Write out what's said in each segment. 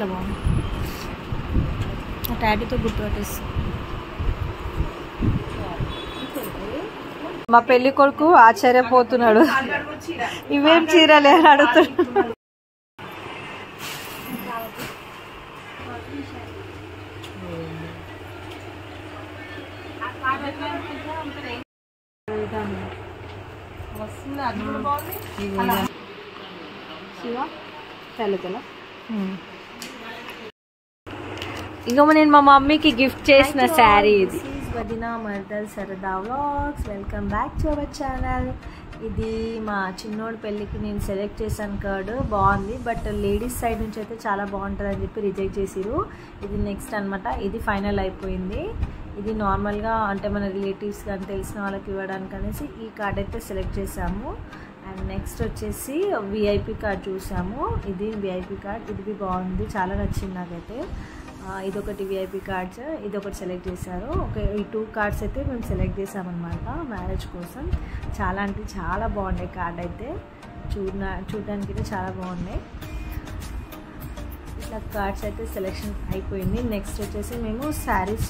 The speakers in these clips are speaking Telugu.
ఇట్లా బాగుంది ఆ టాటూతో గుర్తుపట్టేస్తుంది మా పెళ్లి కొడుకు ఆశ్చర్యపోతున్నాడు ఇవేం చీరలే అని అడుగుతున్నాడు ఇంకా నేను మా మమ్మీకి గిఫ్ట్ చేసిన శారీ ఇది వదిన మర్దల్ సరదా vlogs welcome back to our channel ఇది మా చిన్నోడు పెళ్ళికి నేను సెలెక్ట్ చేశాను కార్డు బాగుంది బట్ లేడీస్ సైడ్ నుంచి అయితే చాలా బాగుంటుంది అని చెప్పి రిజెక్ట్ చేసిరు ఇది నెక్స్ట్ అనమాట ఇది ఫైనల్ అయిపోయింది ఇది నార్మల్గా అంటే మన రిలేటివ్స్ కానీ తెలిసిన వాళ్ళకి ఇవ్వడానికి అనేసి ఈ కార్డ్ అయితే సెలెక్ట్ చేసాము అండ్ నెక్స్ట్ వచ్చేసి విఐపి కార్డ్ చూసాము ఇది విఐపి కార్డ్ ఇది బాగుంది చాలా నచ్చింది నాకైతే ఆ, ఇదొకటి విఐపి కార్డ్స్ ఇదొకటి సెలెక్ట్ చేశారు ఓకే ఈ టూ కార్డ్స్ అయితే మేము సెలెక్ట్ చేసామన్నమాట మ్యారేజ్ కోసం చాలా అంటే చాలా బాగున్నాయి కార్డ్ అయితే చూడ చూడడానికి అయితే చాలా బాగున్నాయి ఇట్లా కార్డ్స్ అయితే సెలెక్షన్ అయిపోయింది నెక్స్ట్ వచ్చేసి మేము శారీస్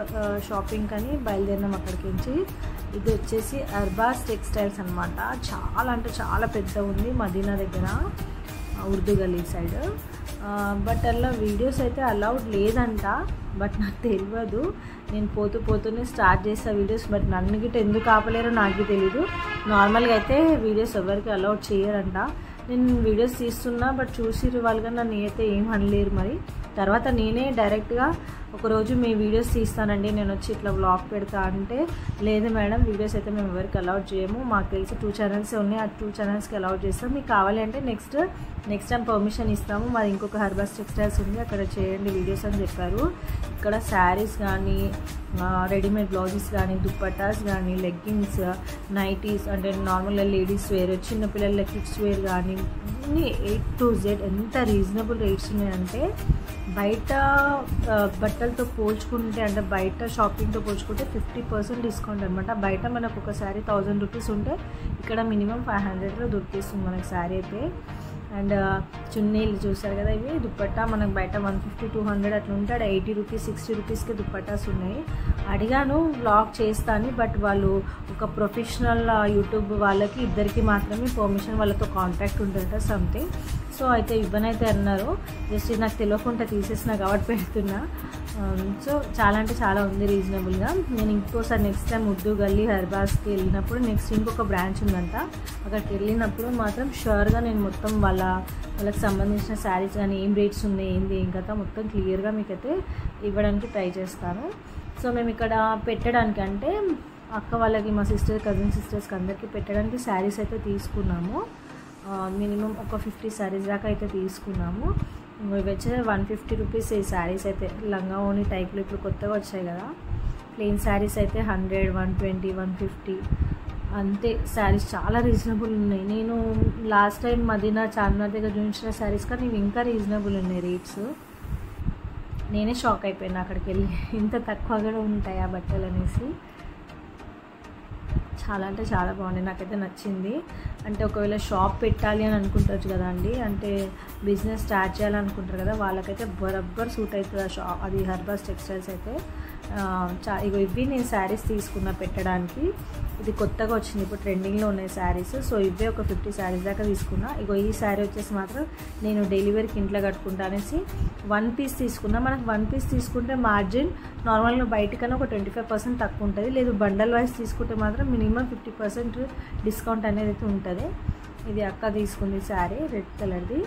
షాపింగ్ అని బయలుదేరినాం అక్కడికి నుంచి ఇది వచ్చేసి అర్బాస్ టెక్స్టైల్స్ అనమాట చాలా అంటే చాలా పెద్ద ఉంది మదీనా దగ్గర ఆ, ఉర్దూ గల్లీ సైడ్ బట్ అలా వీడియోస్ అయితే అలౌడ్ లేదంట బట్ నాకు తెలియదు నేను పోతూ పోతూనే స్టార్ట్ చేసా వీడియోస్ బట్ నన్ను గిట్ట ఎందుకు ఆపలేరో నాకు తెలీదు నార్మల్గా అయితే వీడియోస్ ఎవరికి అలౌడ్ చేయరంట నేను వీడియోస్ తీస్తున్నా బట్ చూసిరు వాళ్ళు కానీ నన్ను అయితే ఏం అనలేరు మరి తర్వాత నేనే డైరెక్ట్గా ఒకరోజు మీ వీడియోస్ తీస్తానండి నేను వచ్చి ఇట్లా వ్లాగ్ పెడతా అంటే లేదు మేడం వీడియోస్ అయితే మేము ఎవరికి అలౌడ్ చేయము మాకు తెలిసి టూ ఛానల్స్ ఉన్నాయి ఆ టూ ఛానల్స్కి అలౌడ్ చేస్తాం మీకు కావాలి అంటే నెక్స్ట్ నెక్స్ట్ టైం పర్మిషన్ ఇస్తాము మాది ఇంకొక హర్బస్ టెక్స్టైల్స్ ఉంది అక్కడ చేయండి వీడియోస్ అని చెప్పారు ఇక్కడ శారీస్ కానీ రెడీమేడ్ బ్లౌజెస్ కానీ దుప్పటాస్ కానీ లెగ్గిన్స్ నైటీస్ అంటే నార్మల్గా లేడీస్ వేర్ చిన్నపిల్లల కిడ్స్ వేర్ కానీ అన్ని ఎయిట్ టు జెడ్ ఎంత రీజనబుల్ రేట్స్ ఉన్నాయంటే బయట ఆ, బట్టలతో పోల్చుకుంటే అంటే బయట షాపింగ్తో పోల్చుకుంటే ఫిఫ్టీ పర్సెంట్ డిస్కౌంట్ అనమాట బయట మనకు ఒక శారీ థౌజండ్ రూపీస్ ఉంటే ఇక్కడ మినిమం ఫైవ్ హండ్రెడ్లో దొరికేస్తుంది మనకి శారీ అయితే అండ్ చున్నీలు చూసారు కదా ఇవి దుప్పట్టా మనకు బయట వన్ ఫిఫ్టీ టూ హండ్రెడ్ అట్లా ఉంటాడు ఎయిటీ రూపీస్ సిక్స్టీ రూపీస్కి దుప్పట్టాస్ ఉన్నాయి అడిగాను బ్లాగ్ చేస్తాను బట్ వాళ్ళు ఒక ప్రొఫెషనల్ యూట్యూబ్ వాళ్ళకి ఇద్దరికి మాత్రమే పర్మిషన్ వాళ్ళతో కాంటాక్ట్ ఉంటుందట సంథింగ్ సో అయితే ఇవ్వనైతే అన్నారు జస్ట్ ఇది నాకు తెలియకుండా తీసేసిన కాబట్టి పెడుతున్నా సో చాలా అంటే చాలా ఉంది రీజనబుల్గా నేను ఇంకోసారి నెక్స్ట్ టైం ఉర్దూ గల్లీ హర్బాస్కి వెళ్ళినప్పుడు నెక్స్ట్ ఇంకొక బ్రాంచ్ ఉందంట అక్కడికి వెళ్ళినప్పుడు మాత్రం షూర్గా నేను మొత్తం వాళ్ళ వాళ్ళకి సంబంధించిన శారీస్ కానీ ఏం రేట్స్ ఉన్నాయి ఏంది ఏం కదా మొత్తం క్లియర్గా మీకైతే ఇవ్వడానికి ట్రై చేస్తాను సో మేము ఇక్కడ పెట్టడానికి అంటే అక్క వాళ్ళకి మా సిస్టర్ కజిన్ సిస్టర్స్కి అందరికీ పెట్టడానికి శారీస్ అయితే తీసుకున్నాము మినిమం ఒక ఫిఫ్టీ శారీస్ దాకా అయితే తీసుకున్నాము ఇవి వచ్చే వన్ ఫిఫ్టీ రూపీస్ ఈ శారీస్ అయితే లంగా ఓని టైప్లో ఇప్పుడు కొత్తగా వచ్చాయి కదా ప్లెయిన్ శారీస్ అయితే hundred one twenty one fifty అంతే శారీస్ చాలా రీజనబుల్ ఉన్నాయి నేను లాస్ట్ టైం మదీనా చార్మినార్ దగ్గర చూపించిన శారీస్ కానీ ఇవి ఇంకా రీజనబుల్ ఉన్నాయి రేట్స్ నేనే షాక్ అయిపోయాను అక్కడికి వెళ్ళి ఇంత తక్కువ కూడా ఉంటాయి ఆ బట్టలు అనేసి చాలా అంటే చాలా బాగుంది నాకైతే నచ్చింది అంటే ఒకవేళ షాప్ పెట్టాలి అని అనుకుంటారు కదా అండి అంటే బిజినెస్ స్టార్ట్ చేయాలనుకుంటారు కదా వాళ్ళకైతే బరబ్బర్ సూట్ అవుతుంది ఆ షాప్ అది హర్బాస్ టెక్స్టైల్స్ అయితే ఆ, చా ఇగో ఇవి నేను శారీస్ తీసుకున్నా పెట్టడానికి ఇది కొత్తగా వచ్చింది ఇప్పుడు ట్రెండింగ్లో ఉన్నాయి శారీస్ సో ఇవే ఒక ఫిఫ్టీ శారీస్ దాకా తీసుకున్నా ఇగో ఈ శారీ వచ్చేసి మాత్రం నేను డెలివరీకి ఇంట్లో కట్టుకుంటా అనేసి వన్ పీస్ తీసుకున్నా మనకు వన్ పీస్ తీసుకుంటే మార్జిన్ నార్మల్గా బయటకన్నా ఒక ట్వంటీ ఫైవ్ పర్సెంట్ తక్కువ ఉంటుంది లేదు బండల్ వైజ్ తీసుకుంటే మాత్రం మినిమం ఫిఫ్టీ పర్సెంట్ డిస్కౌంట్ అనేది అయితే ఉంటుంది ఇది అక్క తీసుకుంది శారీ రెడ్ కలర్ది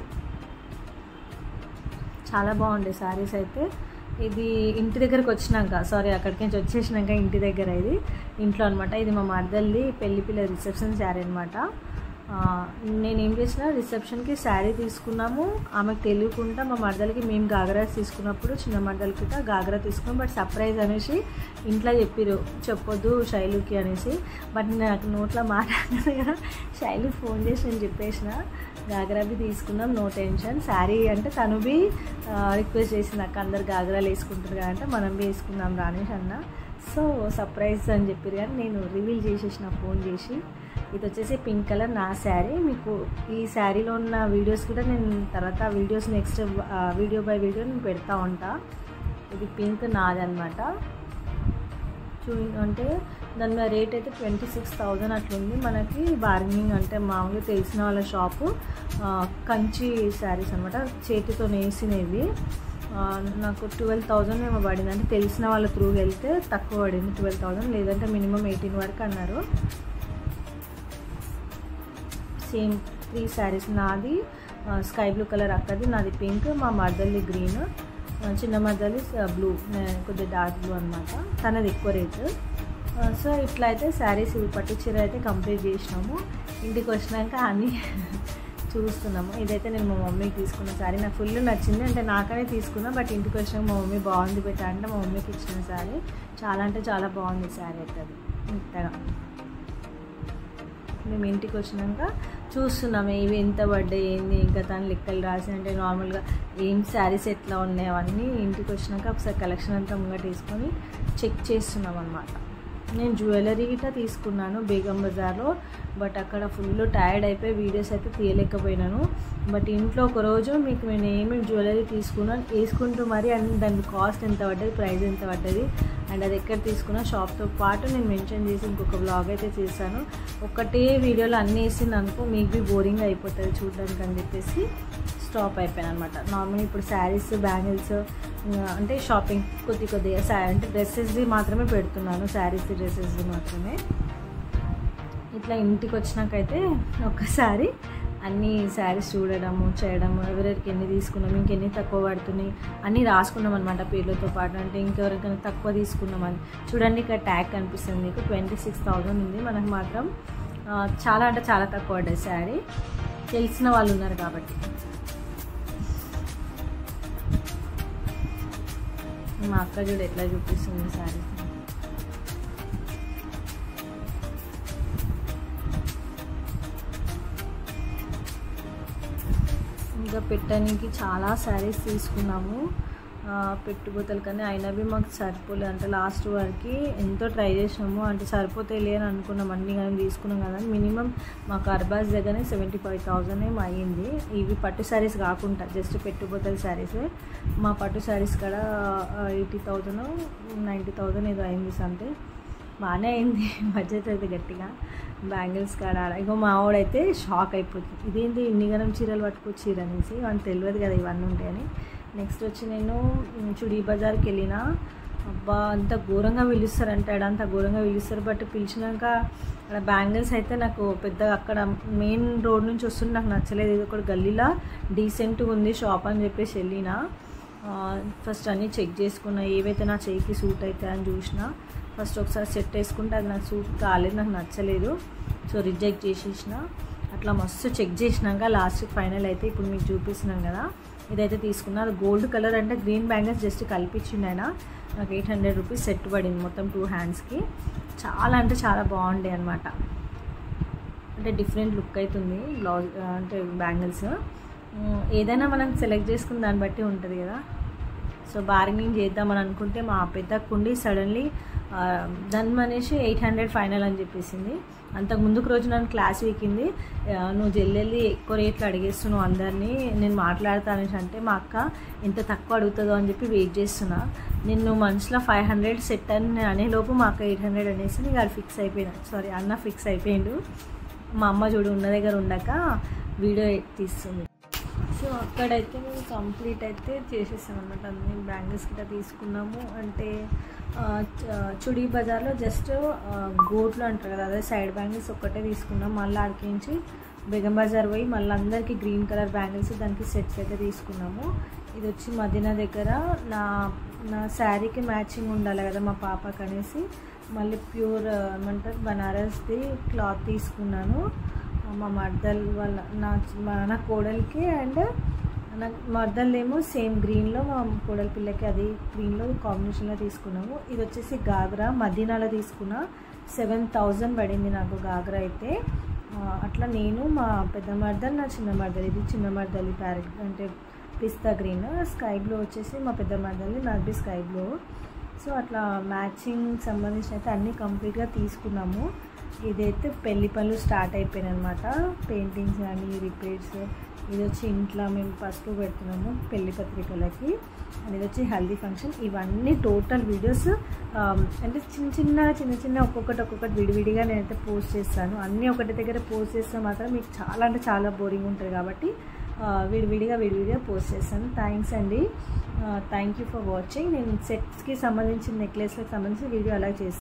చాలా బాగుండే శారీస్ అయితే ఇది ఇంటి దగ్గరకు వచ్చినాక సారీ అక్కడికి నుంచి వచ్చేసినాక ఇంటి దగ్గర ఇది ఇంట్లో అనమాట ఇది మా మరదల్ది పెళ్లి పిల్ల రిసెప్షన్ శారీ అనమాట నేను ఏం చేసిన రిసెప్షన్కి శారీ తీసుకున్నాము ఆమెకు తెలియకుండా మా మరదలకి మేము గాగరా తీసుకున్నప్పుడు చిన్న మరదలకి కూడా గాగరా తీసుకున్నాం బట్ సర్ప్రైజ్ అనేసి ఇంట్లో చెప్పిరు చెప్పొద్దు శైలుకి అనేసి బట్ నాకు నోట్లో మాట్లాడదు కదా శైలు ఫోన్ చేసి నేను చెప్పేసిన గాగరా బి తీసుకున్నాం నో టెన్షన్ శారీ అంటే తను బి రిక్వెస్ట్ చేసింది అక్క అందరు గాగరాలు వేసుకుంటారు కదా అంటే మనం బి వేసుకుందాం రానేసి అన్న సో సర్ప్రైజ్ అని చెప్పారు కానీ నేను రివీల్ చేసేసిన ఫోన్ చేసి ఇది వచ్చేసి పింక్ కలర్ నా శారీ మీకు ఈ శారీలో ఉన్న వీడియోస్ కూడా నేను తర్వాత videos next video by video నేను పెడతా ఉంటా ఇది పింక్ నాదనమాట చూ అంటే దాని మీద రేట్ అయితే ట్వంటీ సిక్స్ థౌజండ్ అట్లుంది మనకి బార్గెనింగ్ అంటే మామూలుగా తెలిసిన వాళ్ళ షాపు కంచి శారీస్ అనమాట చేతితో నేసినవి నాకు ట్వెల్వ్ థౌజండ్ ఏమో పడింది అంటే తెలిసిన వాళ్ళ త్రూ వెళ్తే తక్కువ పడింది ట్వెల్వ్ థౌజండ్ లేదంటే మినిమం ఎయిటీన్ వరకు అన్నారు సేమ్ త్రీ శారీస్ నాది స్కై బ్లూ కలర్ అక్కది నాది పింక్ మా మర్దల్ది గ్రీన్ చిన్న మర్దలి బ్లూ కొద్దిగా డార్క్ బ్లూ అనమాట తనది ఎక్కువ రేటు సో ఇట్లా అయితే శారీస్ పట్టు చీర అయితే కంప్లీట్ చేసినాము ఇంటికి వచ్చినాక అన్నీ చూస్తున్నాము ఇదైతే నేను మా మమ్మీకి తీసుకున్న శారీ నాకు ఫుల్ నచ్చింది అంటే నాకనే తీసుకున్నా బట్ ఇంటికి వచ్చినాక మా మమ్మీ బాగుంది పెట్టా అంటే మా మమ్మీకి ఇచ్చిన శారీ చాలా అంటే చాలా బాగుంది శారీ అయితే అది ఇంతగా మేము ఇంటికి వచ్చినాక చూస్తున్నాము ఇవి ఎంత పడ్డాయి ఏంది ఇంకా తను లెక్కలు రాసి అంటే నార్మల్గా ఏం శారీస్ ఎట్లా ఉన్నాయి అవన్నీ ఇంటికి వచ్చినాక ఒకసారి కలెక్షన్ అంతా ముంగట తీసుకొని చెక్ చేస్తున్నాం అనమాట నేను జ్యువెలరీ గిట్ట తీసుకున్నాను బేగం బజార్లో బట్ అక్కడ ఫుల్ టైర్డ్ అయిపోయి వీడియోస్ అయితే తీయలేకపోయినాను బట్ ఇంట్లో ఒక రోజు మీకు నేను ఏమేమి జ్యువెలరీ తీసుకున్నాను వేసుకుంటూ మరి అండ్ దాని కాస్ట్ ఎంత పడ్డది ప్రైస్ ఎంత పడ్డది అండ్ అది ఎక్కడ తీసుకున్నా షాప్తో పాటు నేను మెన్షన్ చేసి ఇంకొక బ్లాగ్ అయితే చేశాను ఒకటే వీడియోలో అన్నీ వేసింది అనుకో మీకు బి బోరింగ్ అయిపోతుంది చూడడానికి అని చెప్పేసి స్టాప్ అయిపోయాను అనమాట నార్మల్ ఇప్పుడు శారీస్ బ్యాంగిల్స్ అంటే షాపింగ్ కొద్ది కొద్దిగా శా అంటే డ్రెస్సెస్ది మాత్రమే పెడుతున్నాను శారీస్ డ్రెస్సెస్ది మాత్రమే ఇట్లా ఇంటికి వచ్చినాకైతే ఒక్కసారి అన్ని శారీస్ చూడడము చేయడము ఎవరెవరికి ఎన్ని తీసుకున్నాం ఇంకెన్ని తక్కువ పడుతున్నాయి అన్నీ రాసుకున్నాం అనమాట పేర్లతో పాటు అంటే ఇంకెవరికైనా తక్కువ తీసుకున్నామని చూడండి ఇక్కడ ట్యాగ్ కనిపిస్తుంది మీకు ట్వంటీ సిక్స్ థౌజండ్ ఉంది మనకు మాత్రం చాలా అంటే చాలా తక్కువ పడ్డది శారీ తెలిసిన వాళ్ళు ఉన్నారు కాబట్టి మా అక్క చూడు ఎట్లా చూపిస్తుంది శారీ ఇంకా పెట్టడానికి చాలా శారీస్ తీసుకున్నాము పెట్టుబోతలు కానీ అయినవి మాకు సరిపోలేదు అంటే లాస్ట్ వరకు ఎంతో ట్రై చేసినాము అంటే సరిపోతాయి అని అనుకున్నాం అన్నీ కానీ తీసుకున్నాం కదా మినిమం మాకు అర్బాస్ దగ్గరనే సెవెంటీ ఫైవ్ థౌజండ్ ఏమో అయ్యింది ఇవి పట్టు శారీస్ కాకుండా జస్ట్ పెట్టుబోతల శారీస్ మా పట్టు శారీస్ కూడా ఎయిటీ థౌజండ్ నైంటీ థౌజండ్ ఏదో అయింది సంథింగ్ బాగానే అయింది బడ్జెట్ అయితే గట్టిగా బ్యాంగిల్స్ కాడ ఇగో మా ఆవిడైతే షాక్ అయిపోతుంది ఇదేంటి ఇన్ని గనం చీరలు పట్టుకొచ్చిర్రు అనేసి వాళ్ళకి తెలియదు కదా ఇవన్నీ ఉంటాయని నెక్స్ట్ వచ్చి నేను చుడీ బజార్కి వెళ్ళిన అబ్బా అంత ఘోరంగా పిలుస్తారంటే అంత ఘోరంగా పిలుస్తారు బట్ పిలిచినాక అక్కడ బ్యాంగిల్స్ అయితే నాకు పెద్దగా అక్కడ మెయిన్ రోడ్ నుంచి వస్తుంటే నాకు నచ్చలేదు ఇది ఒకటి గల్లీలా డీసెంట్గా ఉంది షాప్ అని చెప్పేసి వెళ్ళిన ఫస్ట్ అన్నీ చెక్ చేసుకున్నా ఏవైతే నా చేయికి సూట్ అవుతాయి అని చూసిన ఫస్ట్ ఒకసారి సెట్ వేసుకుంటే అది నాకు సూట్ కాలేదు నాకు నచ్చలేదు సో రిజెక్ట్ చేసేసిన అట్లా మస్తు చెక్ చేసినాక లాస్ట్ ఫైనల్ అయితే ఇప్పుడు మీకు చూపిస్తున్నాను కదా ఇదైతే తీసుకున్నా అది గోల్డ్ కలర్ అంటే గ్రీన్ బ్యాంగిల్స్ జస్ట్ కలిపించిండు ఆయన నాకు ఎయిట్ హండ్రెడ్ రూపీస్ సెట్ పడింది మొత్తం టూ హ్యాండ్స్కి చాలా అంటే చాలా బాగుండే అనమాట అంటే డిఫరెంట్ లుక్ అవుతుంది బ్లౌజ్ అంటే బ్యాంగిల్స్ ఏదైనా మనం సెలెక్ట్ చేసుకున్న దాన్ని బట్టి ఉంటుంది కదా సో బార్గెనింగ్ చేద్దామని అనుకుంటే మా పెద్ద కుండి సడన్లీ దాని అనేసి ఎయిట్ హండ్రెడ్ ఫైనల్ అని చెప్పేసింది అంతకు ముందుకు రోజు నన్ను క్లాస్ వీకింది నువ్వు జల్లెళ్ళి ఎక్కువ రేట్లు అడిగేస్తున్నావు అందరినీ నేను మాట్లాడతానేసి అంటే మా అక్క ఎంత తక్కువ అడుగుతుందో అని చెప్పి వెయిట్ చేస్తున్నా నేను మనసులో ఫైవ్ హండ్రెడ్ సెట్ అని నేను అనేలోపు మా అక్క ఎయిట్ హండ్రెడ్ అనేసి నీకు అది ఫిక్స్ అయిపోయినా సారీ అన్న ఫిక్స్ అయిపోయిండు మా అమ్మ చూడు ఉన్న దగ్గర ఉండక వీడియో తీస్తుంది సో అక్కడైతే మేము కంప్లీట్ అయితే చేసేసాం అనమాట అన్ని బ్యాంగిల్స్ గిట్ట తీసుకున్నాము అంటే చుడీ బజార్లో జస్ట్ గోట్లు అంటారు కదా అదే సైడ్ బ్యాంగిల్స్ ఒక్కటే తీసుకున్నాం మళ్ళీ ఆడికించి బెగం బజార్ పోయి మళ్ళీ అందరికీ గ్రీన్ కలర్ బ్యాంగిల్స్ దానికి సెట్స్ అయితే తీసుకున్నాము ఇది వచ్చి మదీనా దగ్గర నా నా శారీకి మ్యాచింగ్ ఉండాలి కదా మా పాపకి అనేసి మళ్ళీ ప్యూర్ ఏమంటారు బనారస్ది క్లాత్ తీసుకున్నాను మా మర్దల్ వాళ్ళ నా నా కోడలికి అండ్ నా మర్దల్దేమో సేమ్ గ్రీన్లో మా కోడల పిల్లకి అది గ్రీన్లో కాంబినేషన్లో తీసుకున్నాము ఇది వచ్చేసి గాగ్రా మదీనాలో తీసుకున్న సెవెన్ థౌజండ్ పడింది నాకు గాగ్రా అయితే అట్లా నేను మా పెద్ద మర్దల్ నా చిన్న మర్దల్ ఇది చిన్న మర్దలి ప్యారెట్ అంటే పిస్తా గ్రీన్ స్కై బ్లూ వచ్చేసి మా పెద్ద మర్దలి నాది స్కై బ్లూ సో అట్లా మ్యాచింగ్ సంబంధించిన అయితే అన్నీ కంప్లీట్గా తీసుకున్నాము ఇదైతే పెళ్లి పనులు స్టార్ట్ అయిపోయినాయి అనమాట పెయింటింగ్స్ కానీ రిపేర్స్ ఇది వచ్చి ఇంట్లో మేము పసుపు పెడుతున్నాము పెళ్లి పత్రికలకి అండ్ ఇది వచ్చి హల్దీ ఫంక్షన్ ఇవన్నీ టోటల్ వీడియోస్ అంటే చిన్న చిన్న చిన్న చిన్న ఒక్కొక్కటి ఒక్కొక్కటి విడివిడిగా నేనైతే పోస్ట్ చేస్తాను అన్నీ ఒకటి దగ్గర పోస్ట్ చేస్తే మాత్రం మీకు చాలా అంటే చాలా బోరింగ్ ఉంటుంది కాబట్టి విడివిడిగా విడివిడిగా పోస్ట్ చేస్తాను థ్యాంక్స్ అండి థ్యాంక్ యూ ఫర్ వాచింగ్ నేను సెట్స్కి సంబంధించిన నెక్లెస్లకు సంబంధించిన వీడియో అలా చేస్తాను